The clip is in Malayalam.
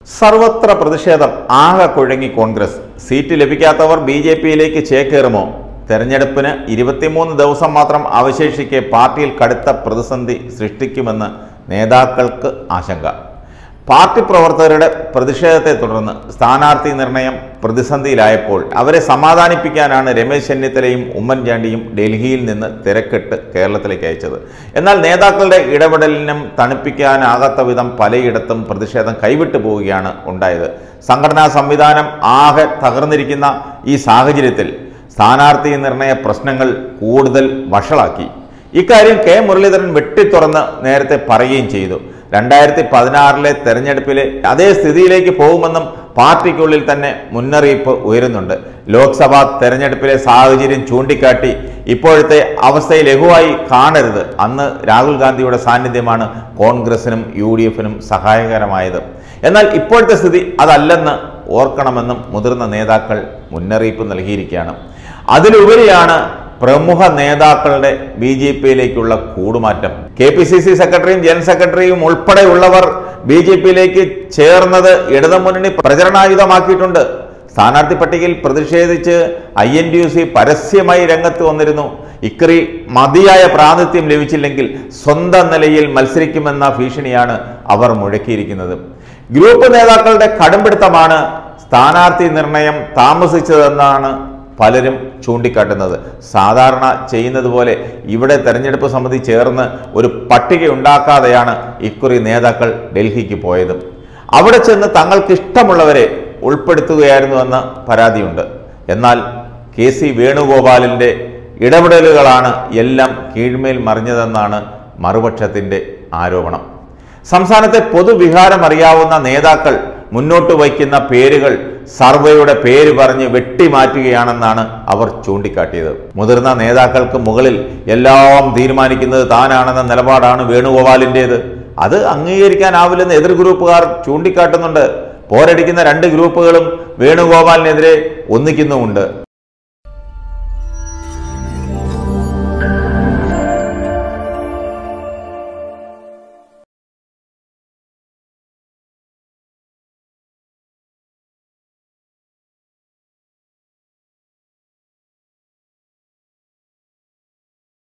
സർവത്ര പ്രതിഷേധം ആകെ കുഴങ്ങി കോൺഗ്രസ് സീറ്റ് ലഭിക്കാത്തവർ ബി ജെ പിയിലേക്ക് ചേക്കേറുമോ തെരഞ്ഞെടുപ്പിന് ഇരുപത്തിമൂന്ന് ദിവസം മാത്രം അവശേഷിക്കെ പാർട്ടിയിൽ കടുത്ത പ്രതിസന്ധി സൃഷ്ടിക്കുമെന്ന് നേതാക്കൾക്ക് ആശങ്ക പാർട്ടി പ്രവർത്തകരുടെ പ്രതിഷേധത്തെ തുടർന്ന് സ്ഥാനാർത്ഥി നിർണയം പ്രതിസന്ധിയിലായപ്പോൾ അവരെ സമാധാനിപ്പിക്കാനാണ് രമേശ് ചെന്നിത്തലയും ഉമ്മൻചാണ്ടിയും ഡൽഹിയിൽ നിന്ന് തിരക്കിട്ട് കേരളത്തിലേക്ക് അയച്ചത് എന്നാൽ നേതാക്കളുടെ ഇടപെടലിനും തണുപ്പിക്കാനാകാത്ത വിധം പലയിടത്തും പ്രതിഷേധം കൈവിട്ടു പോവുകയാണ് ഉണ്ടായത് സംഘടനാ സംവിധാനം ആകെ തകർന്നിരിക്കുന്ന ഈ സാഹചര്യത്തിൽ സ്ഥാനാർത്ഥി നിർണയ പ്രശ്നങ്ങൾ കൂടുതൽ വഷളാക്കി ഇക്കാര്യം കെ മുരളീധരൻ വെട്ടിത്തുറന്ന് നേരത്തെ പറയുകയും ചെയ്തു രണ്ടായിരത്തി പതിനാറിലെ തെരഞ്ഞെടുപ്പിലെ അതേ സ്ഥിതിയിലേക്ക് പോകുമെന്നും പാർട്ടിക്കുള്ളിൽ തന്നെ മുന്നറിയിപ്പ് ഉയരുന്നുണ്ട് ലോക്സഭാ തെരഞ്ഞെടുപ്പിലെ സാഹചര്യം ചൂണ്ടിക്കാട്ടി ഇപ്പോഴത്തെ അവസ്ഥയെ ലഘുവായി കാണരുത് അന്ന് രാഹുൽ ഗാന്ധിയുടെ സാന്നിധ്യമാണ് കോൺഗ്രസിനും യു ഡി എഫിനും സഹായകരമായത് എന്നാൽ ഇപ്പോഴത്തെ സ്ഥിതി അതല്ലെന്ന് ഓർക്കണമെന്നും മുതിർന്ന നേതാക്കൾ മുന്നറിയിപ്പ് നൽകിയിരിക്കുകയാണ് അതിലുപരിയാണ് പ്രമുഖ നേതാക്കളുടെ ബി ജെ പിയിലേക്കുള്ള കൂടുമാറ്റം കെ പി സി സി സെക്രട്ടറിയും ജനറൽ സെക്രട്ടറിയും ഉൾപ്പെടെയുള്ളവർ ബി ജെ പിയിലേക്ക് ചേർന്നത് ഇടതുമുന്നണി പ്രചരണായുധമാക്കിയിട്ടുണ്ട് സ്ഥാനാർത്ഥി പട്ടികയിൽ പ്രതിഷേധിച്ച് I N D U C പരസ്യമായി രംഗത്ത് വന്നിരുന്നു ഇക്കുറി മതിയായ പ്രാതിനിധ്യം ലഭിച്ചില്ലെങ്കിൽ സ്വന്തം നിലയിൽ മത്സരിക്കുമെന്ന ഭീഷണിയാണ് അവർ മുഴക്കിയിരിക്കുന്നത് ഗ്രൂപ്പ് നേതാക്കളുടെ കടുംപിടുത്തമാണ് സ്ഥാനാർത്ഥി നിർണയം താമസിച്ചതെന്നാണ് പലരും ചൂണ്ടിക്കാട്ടുന്നത് സാധാരണ ചെയ്യുന്നത് പോലെ ഇവിടെ തെരഞ്ഞെടുപ്പ് സമിതി ചേർന്ന് ഒരു പട്ടിക ഉണ്ടാക്കാതെയാണ് ഇക്കുറി നേതാക്കൾ ഡൽഹിക്ക് പോയത് അവിടെ ചെന്ന് തങ്ങൾക്ക് ഇഷ്ടമുള്ളവരെ ഉൾപ്പെടുത്തുകയായിരുന്നുവെന്ന് പരാതിയുണ്ട് എന്നാൽ കെ സി വേണുഗോപാലിൻ്റെ ഇടപെടലുകളാണ് എല്ലാം കീഴ്മേൽ മറിഞ്ഞതെന്നാണ് മറുപക്ഷത്തിൻ്റെ ആരോപണം സംസ്ഥാനത്തെ പൊതുവികാരം അറിയാവുന്ന നേതാക്കൾ മുന്നോട്ട് വയ്ക്കുന്ന പേരുകൾ സർവേയുടെ പേര് പറഞ്ഞ് വെട്ടിമാറ്റുകയാണെന്നാണ് അവർ ചൂണ്ടിക്കാട്ടിയത് മുതിർന്ന നേതാക്കൾക്ക് മുകളിൽ എല്ലാം തീരുമാനിക്കുന്നത് താനാണെന്ന നിലപാടാണ് വേണുഗോപാലിൻ്റേത് അത് അംഗീകരിക്കാനാവില്ലെന്ന് എതിർ ഗ്രൂപ്പുകാർ ചൂണ്ടിക്കാട്ടുന്നുണ്ട് പോരടിക്കുന്ന രണ്ട് ഗ്രൂപ്പുകളും വേണുഗോപാലിനെതിരെ ഒന്നിക്കുന്നുമുണ്ട്